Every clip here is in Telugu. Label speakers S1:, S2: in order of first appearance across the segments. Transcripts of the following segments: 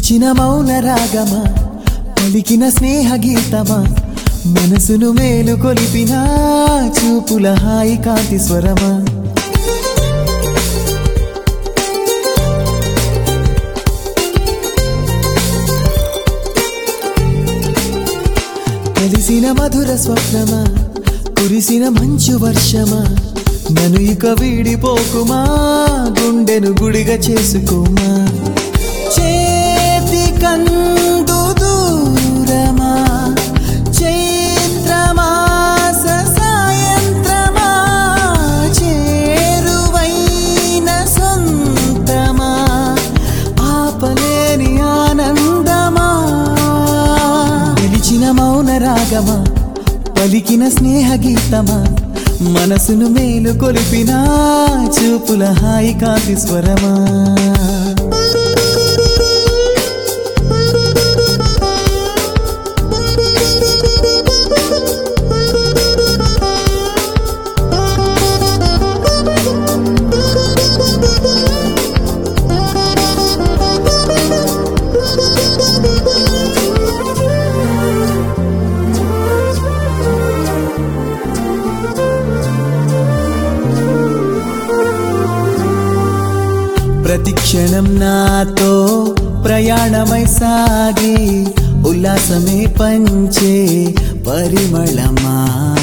S1: పిలిచిన మౌన రాగమా పలికిన స్నేహ గీతమా మనసును మేలు కొలిపిన చూపుల హాయి కాంతి స్వరమా కలిసిన మధుర స్వప్నమా కురిసిన మంచు వర్షమా నన్ను ఇక వీడిపోకుమా గుండెను గుడిగా చేసుకోమా చేతి కందు దూరమా చైత్రమాస సాయంత్రమా చేరువైన సొంతమా ఆపలేని ఆనందమా పిలిచిన మౌన రాగమా పలికిన స్నేహ గీతమా మనసును మేలు కొలిపిన చూపుల హాయి కాంతి స్వరమా ప్రతిక్షణం నాతో ప్రయాణమై సాగి ఉల్లాసమే పంచే పరిమళమా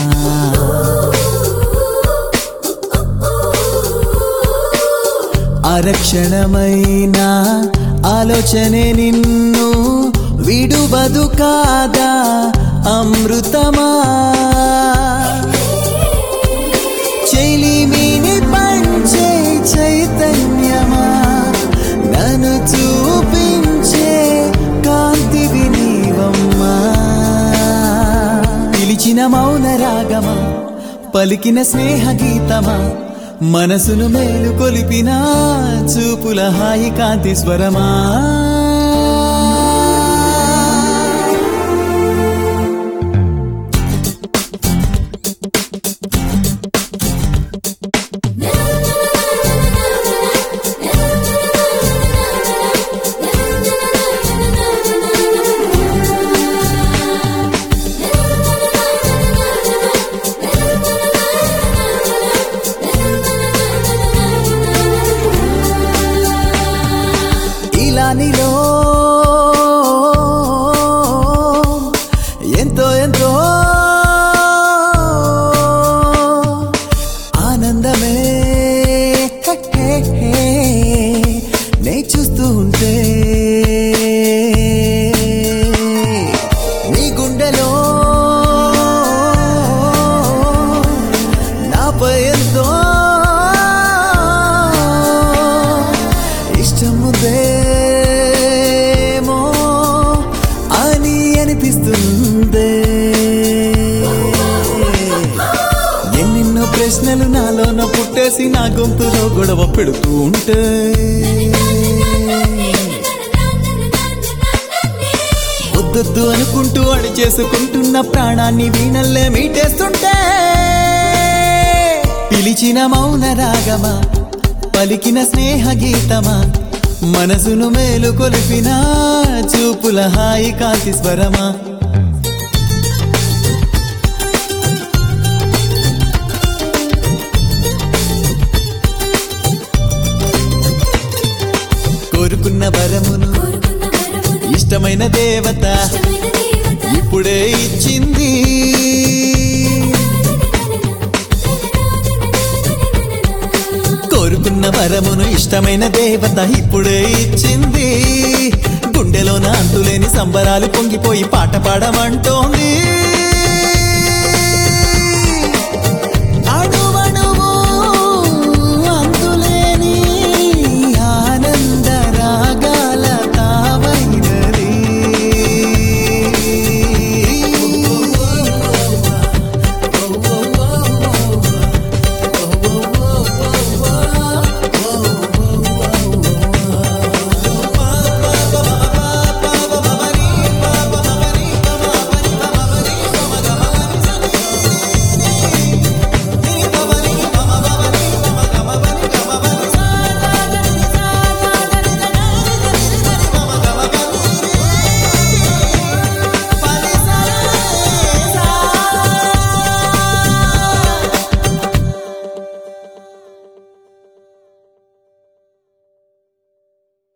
S1: అరక్షణమైన ఆలోచనే నిన్ను విడువదు కాదా అమృతమా చెలిమిని పంచే చైతన్యమా నన్ను చూపించే కాంతి వినీవమ్మా పిలిచిన మౌన రాగమా పలికిన స్నేహ గీతమా మనసును మేలు కొలిపిన చూపుల హాయి కాంతి స్వరమా ఇలా నీలో ఎంతో ఎంతో ఆనందమే హే, హే, హే, నే చూస్తూ ఉంటే నీ గుండెలో నాపై ఎంతో ఇష్టముందేమో అని అనిపిస్తుంది ఎన్నెన్నో ప్రశ్నలు నాలోన పుట్టేసి నా గొంతులో గొడవ పెడుతూ ఉంటే వద్దొద్దు అనుకుంటూ అడి చేసుకుంటున్న ప్రాణాన్ని వీణల్లే మీటేస్తుంటే పిలిచిన మౌన రాగమా పలికిన స్నేహ గీతమా మనసును మేలు కొలిపిన చూపుల హాయి కాంతి స్వరమా కోరుకున్న వరమును ఇష్టమైన దేవత ఇప్పుడే ఇచ్చింది కోరుకున్న వరమును ఇష్టమైన దేవత ఇప్పుడే ఇచ్చింది గుండెలోన అంతులేని సంబరాలు పొంగిపోయి పాట పాడమంటోంది